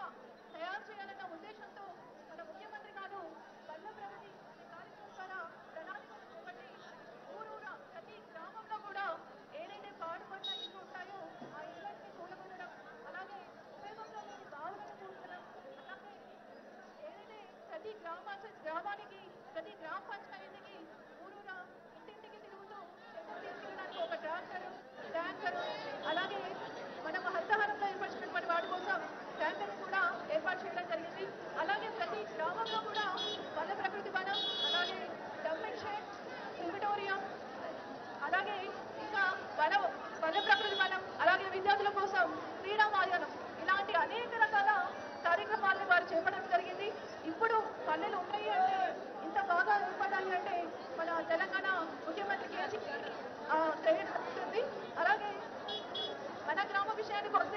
తయారు చేయాలన్న ఉద్దేశంతో మన ముఖ్యమంత్రి గారు పల్లె ప్రగతి అనే కార్యక్రమం ద్వారా ప్రణాళికలు చేపట్టి ఊరూర ప్రతి గ్రామంలో కూడా ఏదైతే పాడుపడిన ఇల్లు ఉంటాయో ఆ ఇళ్ళని కూలగొట్టడం అలాగే ఉపయోగంలో లేని బావులను కూల్చడం అలాగే ఏదైతే ప్రతి గ్రామ గ్రామానికి ప్రతి గ్రామ పంచాయతీకి ఊరూరా ఇంటింటికి తిరుగుతూ చెట్లు తీసుకెళ్ళడానికి ఒక ట్రాక్టర్ ట్యాంకర్ అలాగే మనము హరితహారంలో ఏర్పరిచినటువంటి వాటి కోసం ట్యాంకర్ కూడా ఏర్పాటు చేయడం జరిగింది అలాగే ప్రతి గ్రామంలో కూడా పల్లె ప్రకృతి వనం అలాగే డంపింగ్ షెడ్ ఇన్విటోరియం అలాగే ఇంకా వన వన ప్రకృతి వనం అలాగే విద్యార్థుల కోసం క్రీడా మైదానం ఇలాంటి అనేక రకాల కార్యక్రమాలను వారు చేపట్టడం జరిగింది ఇప్పుడు పల్లెలు ఉన్నాయి అంటే ఇంత బాగా ఏర్పడాలి అంటే మన తెలంగాణ ముఖ్యమంత్రి కేసీఆర్ ఆ, క్రెడిట్ వస్తుంది అలాగే మన గ్రామ విషయానికి వస్తే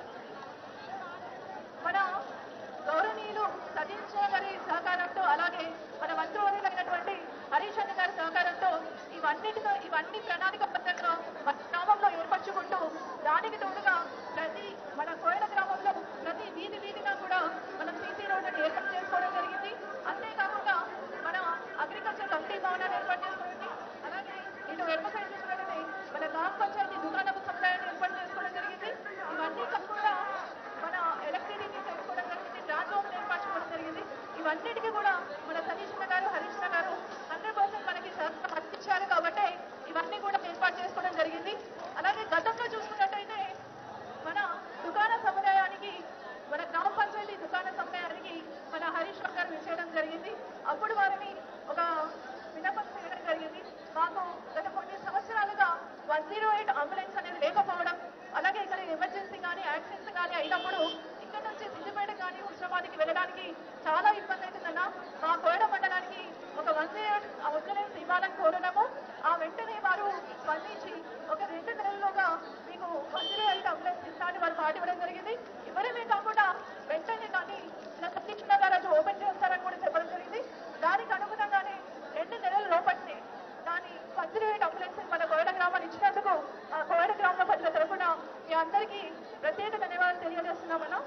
మన గౌరవనీయులు సతీష్ గారి సహకారంతో అలాగే మన మంత్రివర్యులైనటువంటి హరీష్ అన్న గారి సహకారంతో ఇవన్నిటితో ఇవన్నీ ప్రణాళికబద్ధంగా మన గ్రామంలో ఏర్పరచుకుంటూ దానికి తోడుగా ప్రతి మన కోయల గ్రామంలో ప్రతి వీధి వీధిగా కూడా మనం సీసీ రోడ్లను ఏర్పాటు చేసుకోవడం జరిగింది అంతేకాకుండా మన అగ్రికల్చర్ కమిటీ భవనాన్ని ఏర్పాటు చేసుకోవడం అలాగే ఇటు వెనుక సైడ్ చూసినట్లయితే మన గ్రామ పంచాయతీ దుకాణపు సముదాయాన్ని ఏర్పాటు చేసుకోవడం జరిగింది ఇవన్నీ కాకుండా మన ఎలక్ట్రిసిటీ చేసుకోవడం జరిగింది ట్రాన్స్ఫార్మర్ ఏర్పరచుకోవడం జరిగింది ఇవన్నిటికీ కూడా మన సతీష్ అన్న గారు హరీష్ అన్న గారు హండ్రెడ్ పర్సెంట్ మనకి సహకారం అందించారు కాబట్టి ఇవన్నీ కూడా ఏర్పాటు చేసుకోవడం జరిగింది అలాగే గతంలో చూసుకున్నట్టయితే మన దుకాణ సముదాయానికి మన గ్రామ పంచాయతీ దుకాణ సముదాయానికి మన హరీష్ రావు గారు విచ్చేయడం జరిగింది అప్పుడు వారిని ఒక విన్నపం చేయడం జరిగింది మాకు గత కొన్ని సంవత్సరాలుగా వన్ జీరో ఎయిట్ అంబులెన్స్ అనేది లేకపోవడం అలాగే ఇక్కడ ఎమర్జెన్సీ కానీ యాక్సిడెంట్స్ కానీ అయినప్పుడు ఇక్కడ నుంచి సిద్దిపేట కానీ హుస్నాబాద్కి వెళ్ళడానికి చాలా ఇబ్బంది అవుతుందన్న మా కోయడ మండలానికి ఒక వన్ జీరో ఎయిట్ అంబులెన్స్ ఇవ్వాలని కోరడము ఆ వెంటనే వారు స్పందించి ఒక రెండు నెలల్లోగా మీకు వన్ జీరో ఎయిట్ అంబులెన్స్ ఇస్తానని వారు మాట ఇవ్వడం జరిగింది ఇవ్వడమే కాకుండా వెంటనే కానీ ఇలా సతీక్షణ గారు అది ఓపెన్ చేస్తారని కూడా చెప్పడం జరిగింది దానికి అనుగుణంగానే రెండు నెలల లోపట్నే దాని వన్ జీరో ఎయిట్ అంబులెన్స్ మన కోయడ గ్రామాన్ని ఇచ్చినందుకు ఆ కోయడ గ్రామ ప్రజల తరఫున మీ అందరికీ ప్రత్యేక ధన్యవాదాలు తెలియజేస్తున్నామన్నా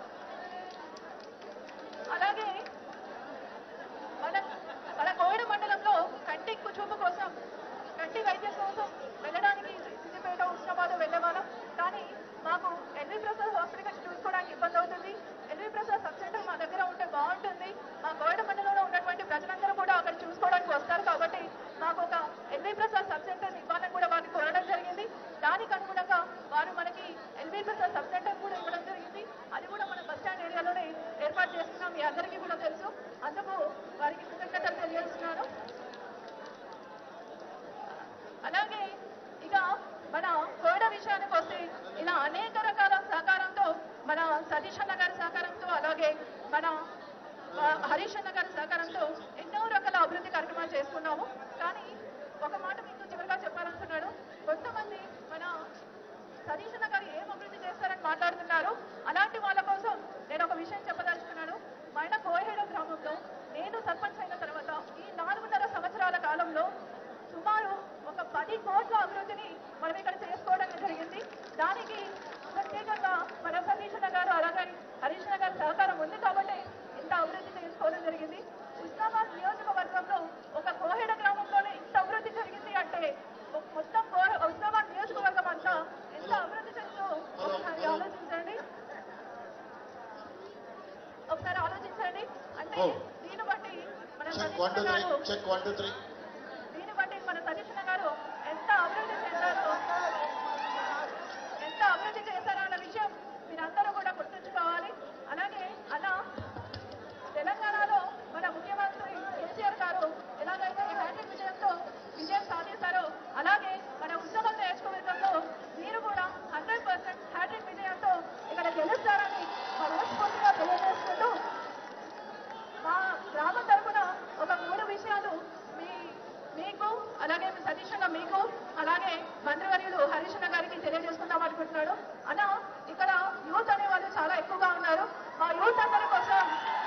అలాగే మన మన కోయడ మండలంలో కంటి చూపు కోసం కంటి వైద్యం కోసం వెళ్ళడానికి సిద్దిపేట ఉస్మాబాద్ వెళ్ళేవాళ్ళం కానీ మాకు ఎల్వి ప్రసాద్ హాస్పిటల్ చూసుకోవడానికి ఇబ్బంది అవుతుంది ఎల్వి ప్రసాద్ సబ్ సెంటర్ మా దగ్గర ఉంటే బాగుంటుంది మా కోయడ మండలంలో ఉన్నటువంటి ప్రజలందరూ కూడా అక్కడ చూసుకోవడానికి వస్తారు కాబట్టి మాకు ఒక ఎల్వి ప్రసాద్ సబ్ సెంటర్ ఇవ్వాలని కూడా వారిని కోరడం జరిగింది దానికి అనుగుణంగా వారు మనకి ఎల్వి ప్రసాద్ సబ్ సెంటర్ కూడా ఇవ్వడం జరిగింది అది కూడా మన బస్ స్టాండ్ ఏరియాలోనే ఏర్పాటు చేస్తున్నాం మీ అందరికీ కూడా తెలుసు అందుకు వారికి కృతజ్ఞతలు తెలియజేస్తున్నాను అలాగే ఇక మన కోడ విషయానికి వస్తే ఇలా అనేక రకాల సహకారంతో మన సతీష్ అన్న గారి సహకారంతో అలాగే మన ఆ, హరీష్ అన్న గారి సహకారంతో ఎన్నో రకాల అభివృద్ధి కార్యక్రమాలు చేసుకున్నాము కానీ ఒక మాట మీకు చివరిగా చెప్పాలనుకున్నాను కొంతమంది మన సతీష్ అన్న గారు ఏం అభివృద్ధి చేస్తారని మాట్లాడుతున్నారు అలాంటి వాళ్ళ కోసం నేను ఒక విషయం చెప్పదలుచుకున్నాను మన కోహేడ గ్రామంలో నేను సర్పంచ్ అయిన తర్వాత ఈ నాలుగున్నర సంవత్సరాల కాలంలో సుమారు ఒక పది కోట్ల అభివృద్ధిని మనం ఇక్కడ చేసుకోవడం జరిగింది దానికి ప్రత్యేకంగా మన సతీష్ అన్న గారు అలాగే హరీష్ అన్న గారి సహకారం ఉంది కాబట్టి ఇంత అభివృద్ధి చేసుకోవడం జరిగింది ఉస్మాబాద్ నియోజకవర్గంలో ఒక కోహెడ గ్రామంలోనే ఇంత అభివృద్ధి జరిగింది అంటే మొ- మొత్తం కోహె- ఉస్మాబాద్ నియోజకవర్గం అంతా ఎంత అభివృద్ధి చెందో ఒకసారి ఆలోచించండి ఒకసారి ఆలోచించండి అంటే Oh. దీన్ని బట్టి మన చెక్ సతీష్ వన్ టూ అన్న త్రీ గారు చెక్ వన్ టూ త్రీ దీన్ని బట్టి మన సతీష్ అన్న గారు ఎంత అభివృద్ధి చెందారో ఎంత అభివృద్ధి చేశారో అన్న విషయం మీరందరూ కూడా గుర్తుంచుకోవాలి అలాగే అలా తెలంగాణలో మన ముఖ్యమంత్రి కేసీఆర్ గారు ఎలాగైతే ఈ హ్యాట్రిక్ విజయంతో విజయం సాధిస్తారో అలాగే మన ఉద్యోగం నేర్చుకోవడంలో మీరు కూడా హండ్రెడ్ పర్సెంట్ హ్యాట్రిక్ విజయంతో ఇక్కడ గెలుస్తారని మనస్ఫూర్తిగా తెలియజేసుకుంటూ మా గ్రామం తరఫున ఒక మూడు విషయాలు మీ మీకు అలాగే మీ సతీష్ అన్న మీకు అలాగే మంత్రివర్యులు హరీష్ అన్న గారికి తెలియజేసుకుందాం అనుకుంటున్నాడు అన్న ఇక్కడ యూత్ అనే వాళ్ళు చాలా ఎక్కువగా ఉన్నారు మా యూత్ అందరి కోసం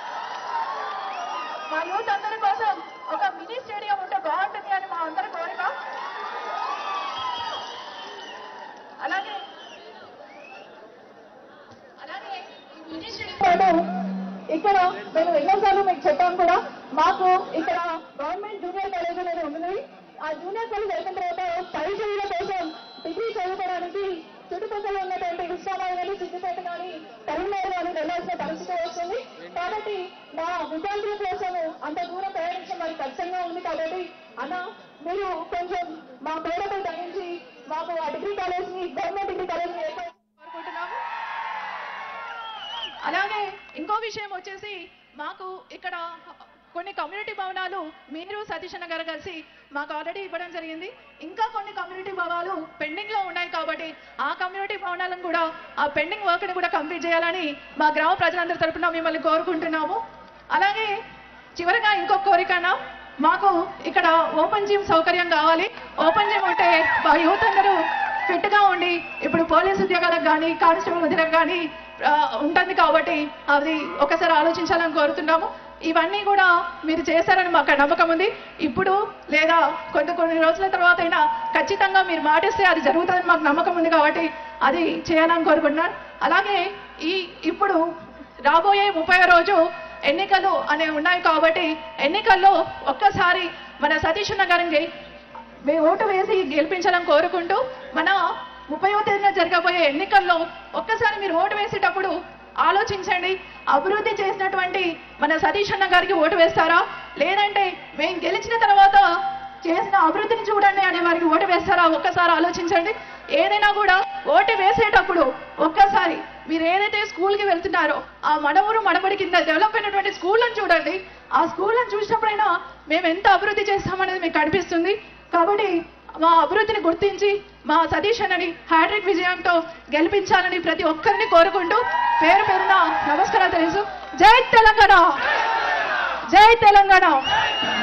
మా యూత్ అందరి కోసం ఒక మినీ స్టేడియం ఉంటే బాగుంటుంది అని మా అందరి కోరిక అలాగే అలాగే ఈ మినీ స్టేడియం ఇక్కడ మేము ఎన్నోసార్లు మీకు చెప్పాం కూడా మాకు ఇక్కడ గవర్నమెంట్ జూనియర్ కాలేజ్ అనేది ఉంది ఆ జూనియర్ కాలేజ్ అయిపోయిన తర్వాత పరిచయాల కోసం డిగ్రీ చదువుకోవడానికి చుట్టుపక్కల ఉన్నటువంటి హుస్నాబాద్ కానీ సిద్దిపేట కానీ కరీంనగర్ కానీ వెళ్ళాల్సిన పరిస్థితి వస్తుంది కాబట్టి మా విద్యార్థుల కోసం అంత దూరం ప్రయాణించడం మరి కష్టంగా ఉంది కాబట్టి అన్న మీరు కొంచెం మా పేరుపై తగ్గించి మాకు ఆ డిగ్రీ కాలేజ్ ని గవర్నమెంట్ డిగ్రీ కాలేజ్ ని ఏర్పాటు కోరుకుంటున్నాము అలాగే ఇంకో విషయం వచ్చేసి మాకు ఇక్కడ కొన్ని కమ్యూనిటీ భవనాలు మీరు సతీష్ అన్న గారు కలిసి మాకు ఆల్రెడీ ఇవ్వడం జరిగింది ఇంకా కొన్ని కమ్యూనిటీ భవనాలు పెండింగ్ లో ఉన్నాయి కాబట్టి ఆ కమ్యూనిటీ భవనాలను కూడా ఆ పెండింగ్ వర్క్ ని కూడా కంప్లీట్ చేయాలని మా గ్రామ ప్రజలందరి తరపున మిమ్మల్ని కోరుకుంటున్నాము అలాగే చివరిగా ఇంకొక కోరికన మాకు ఇక్కడ ఓపెన్ జిమ్ సౌకర్యం కావాలి ఓపెన్ జిమ్ ఉంటే మా యూత్ అందరూ ఫిట్ గా ఉండి ఇప్పుడు పోలీస్ ఉద్యోగాలకు కానీ కానిస్టేబుల్ ఉద్యోగాలకు కానీ ఆ, ఉంటుంది కాబట్టి అది ఒకసారి ఆలోచించాలని కోరుతున్నాము ఇవన్నీ కూడా మీరు చేశారని మాకు నమ్మకం ఉంది ఇప్పుడు లేదా కొన్ని కొన్ని రోజుల తర్వాత అయినా ఖచ్చితంగా మీరు మాటిస్తే అది జరుగుతుందని మాకు నమ్మకం ఉంది కాబట్టి అది చేయాలని కోరుకుంటున్నాను అలాగే ఈ ఇప్పుడు రాబోయే ముప్పై రోజు ఎన్నికలు అనేవి ఉన్నాయి కాబట్టి ఎన్నికల్లో ఒక్కసారి మన సతీష్ అన్న గారిని మీ ఓటు వేసి గెలిపించాలని కోరుకుంటూ మన ముప్పైవ తేదీన జరగబోయే ఎన్నికల్లో ఒక్కసారి మీరు ఓటు వేసేటప్పుడు ఆలోచించండి అభివృద్ధి చేసినటువంటి మన సతీష్ అన్న గారికి ఓటు వేస్తారా లేదంటే మేము గెలిచిన తర్వాత చేసిన అభివృద్ధిని చూడండి అనే వారికి ఓటు వేస్తారా ఒక్కసారి ఆలోచించండి ఏదైనా కూడా ఓటు వేసేటప్పుడు ఒక్కసారి మీరు ఏదైతే స్కూల్కి వెళ్తున్నారో ఆ మనవరు మనబడి కింద డెవలప్ అయినటువంటి స్కూళ్ళని చూడండి ఆ స్కూళ్ళని చూసినప్పుడైనా మేము ఎంత అభివృద్ధి చేస్తామనేది మీకు కనిపిస్తుంది కాబట్టి మా అభివృద్ధిని గుర్తించి మా సతీష్ అన్నని హ్యాట్రిక్ విజయంతో గెలిపించాలని ప్రతి ఒక్కరిని కోరుకుంటూ పేరు పేరున నమస్కారాలు తెలుసు జై తెలంగాణ జై తెలంగాణ